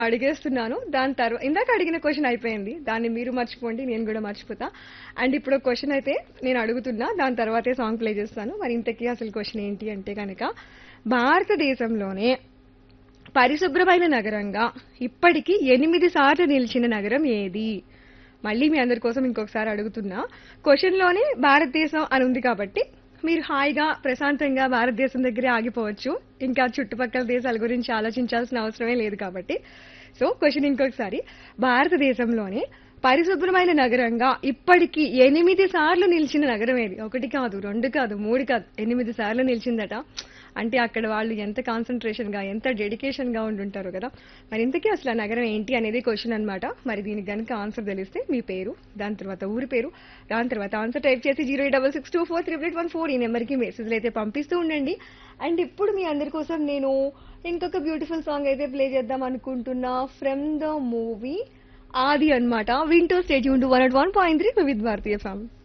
అడిగేస్తున్నాను దాని తర్వాత ఇందాక అడిగిన క్వశ్చన్ అయిపోయింది దాన్ని మీరు మర్చిపోండి నేను కూడా మర్చిపోతా అండ్ ఇప్పుడు క్వశ్చన్ అయితే నేను అడుగుతున్నా దాని తర్వాతే సాంగ్ ప్లే చేస్తాను మరి ఇంతకీ అసలు క్వశ్చన్ ఏంటి అంటే కనుక భారతదేశంలోనే పరిశుభ్రమైన నగరంగా ఇప్పటికీ ఎనిమిది సార్లు నిలిచిన నగరం ఏది మళ్ళీ మీ అందరి కోసం ఇంకొకసారి అడుగుతున్నా క్వశ్చన్లోనే భారతదేశం అని ఉంది కాబట్టి మీరు హాయిగా ప్రశాంతంగా భారతదేశం దగ్గరే ఆగిపోవచ్చు ఇంకా చుట్టుపక్కల దేశాల గురించి ఆలోచించాల్సిన అవసరమే లేదు కాబట్టి సో క్వశ్చన్ ఇంకొకసారి భారతదేశంలోనే పరిశుభ్రమైన నగరంగా ఇప్పటికీ ఎనిమిది సార్లు నిలిచిన నగరం ఏది ఒకటి కాదు రెండు కాదు మూడు కాదు ఎనిమిది సార్లు నిలిచిందట అంటే అక్కడ వాళ్ళు ఎంత కాన్సన్ట్రేషన్ గా ఎంత డెడికేషన్ గా ఉండుంటారు కదా మరి ఇంతకీ అసలు ఆ నగరం ఏంటి అనేది క్వశ్చన్ అన్నమాట మరి దీనికి గనుక ఆన్సర్ తెలిస్తే మీ పేరు దాని తర్వాత ఊరి పేరు దాని తర్వాత ఆన్సర్ టైప్ చేసి zero eight double six two four triple eight one four ఈ నెంబర్కి మెసేజ్లు అయితే పంపిస్తూ ఉండండి అండ్ ఇప్పుడు మీ అందరి కోసం నేను ఇంకొక బ్యూటిఫుల్ సాంగ్ అయితే ప్లే చేద్దాం అనుకుంటున్నా ఫ్రమ్ ద మూవీ ఆది అన్నమాట వింటో స్టేజ్ ఉంటూ one at one point three with భారతీయ ఫ్యామ్